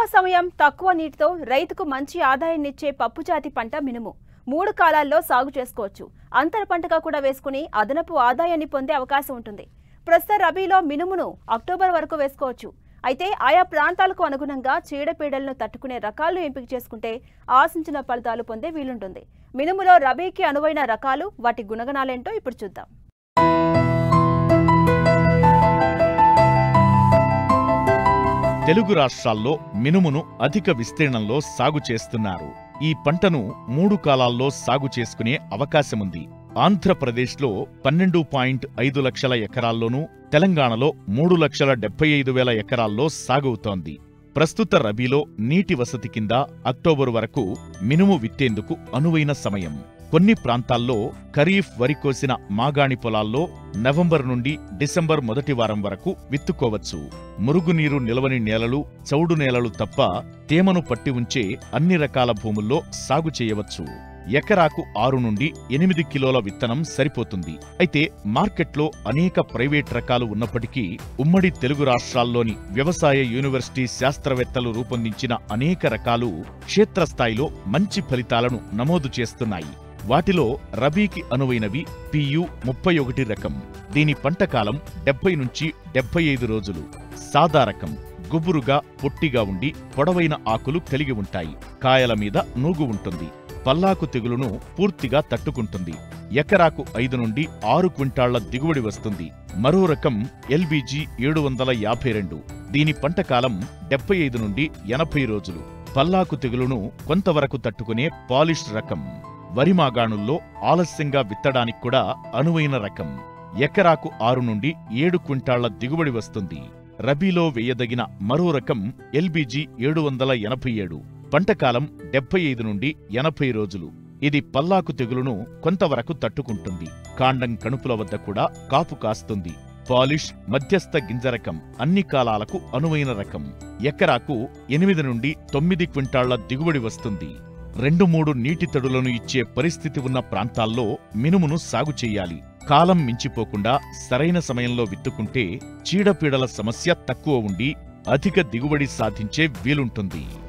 సమయం తక్కువ నీటితో రైతుకు మంచి ఆదాయాన్నిచ్చే పప్పుజాతి పంట మినుము మూడు కాలాల్లో సాగు చేసుకోవచ్చు అంతర పంటగా కూడా వేసుకుని అదనపు ఆదాయాన్ని పొందే అవకాశం ఉంటుంది ప్రస్తుత రబీలో మినుమును అక్టోబర్ వరకు వేసుకోవచ్చు అయితే ఆయా ప్రాంతాలకు అనుగుణంగా చీడపీడలను తట్టుకునే రకాలను ఎంపిక చేసుకుంటే ఆశించిన ఫలితాలు పొందే వీలుంటుంది మినుములో రబీకి అనువైన రకాలు వాటి గుణగణాలేంటో ఇప్పుడు చూద్దాం తెలుగు రాష్ట్రాల్లో మినుమును అధిక విస్తీర్ణంలో సాగు చేస్తున్నారు ఈ పంటను మూడు కాలాల్లో సాగు చేసుకునే అవకాశముంది ఆంధ్రప్రదేశ్లో పన్నెండు పాయింట్ ఐదు లక్షల ఎకరాల్లోనూ తెలంగాణలో మూడు లక్షల డెబ్బై ఐదు వేల ఎకరాల్లో సాగవుతోంది ప్రస్తుత రబీలో నీటి వసతి కింద అక్టోబరు వరకు మినుము విత్తేందుకు అనువైన సమయం కొన్ని ప్రాంతాల్లో ఖరీఫ్ వరి కోసిన మాగాణి పొలాల్లో నవంబర్ నుండి డిసెంబర్ మొదటి వారం వరకు విత్తుకోవచ్చు మురుగునీరు నిలవని నేలలు చౌడు నేలలు తప్ప తేమను పట్టి ఉంచే అన్ని రకాల భూముల్లో సాగు చేయవచ్చు ఎకరాకు ఆరు నుండి ఎనిమిది కిలోల విత్తనం సరిపోతుంది అయితే మార్కెట్లో అనేక ప్రైవేట్ రకాలు ఉన్నప్పటికీ ఉమ్మడి తెలుగు రాష్ట్రాల్లోని వ్యవసాయ యూనివర్సిటీ శాస్త్రవేత్తలు రూపొందించిన అనేక రకాలు క్షేత్రస్థాయిలో మంచి ఫలితాలను నమోదు చేస్తున్నాయి వాటిలో రబీకి అనువైనవి పియు ముప్పై ఒకటి రకం దీని పంటకాలం డెబ్బై నుంచి డెబ్బై ఐదు రోజులు సాదా రకం గుబురుగా పొట్టిగా ఉండి పొడవైన ఆకులు కలిగి ఉంటాయి కాయల మీద నూగు ఉంటుంది పల్లాకు తెగులును పూర్తిగా తట్టుకుంటుంది ఎకరాకు ఐదు నుండి ఆరు క్వింటాళ్ల దిగుబడి వస్తుంది మరో రకం ఎల్బీజీ ఏడు వందల యాభై రెండు దీని పంటకాలం డెబ్బై ఐదు నుండి ఎనభై రోజులు పల్లాకు తెగులును కొంతవరకు తట్టుకునే పాలిష్ రకం వరి మాగాణుల్లో ఆలస్యంగా విత్తడానికి కూడా అనువైన రకం ఎకరాకు ఆరు నుండి ఏడు క్వింటాళ్ల దిగుబడి వస్తుంది రబీలో వేయదగిన మరో రకం ఎల్బీజీ ఏడు వందల ఎనభై ఏడు పంటకాలం డెబ్బై ఐదు నుండి ఎనభై రోజులు ఇది పల్లాకు తెగులును కొంతవరకు తట్టుకుంటుంది కాండం కణుపుల వద్ద కూడా కాపు కాస్తుంది పాలిష్ మధ్యస్థ గింజ రకం అన్ని కాలాలకు అనువైన రకం ఎకరాకు ఎనిమిది నుండి తొమ్మిది క్వింటాళ్ల దిగుబడి వస్తుంది రెండు మూడు నీటి తడులను ఇచ్చే పరిస్థితి ఉన్న ప్రాంతాల్లో మినుమును సాగు చేయాలి కాలం మించిపోకుండా సరైన సమయంలో విత్తుకుంటే చీడపీడల సమస్య తక్కువ ఉండి అధిక దిగుబడి సాధించే వీలుంటుంది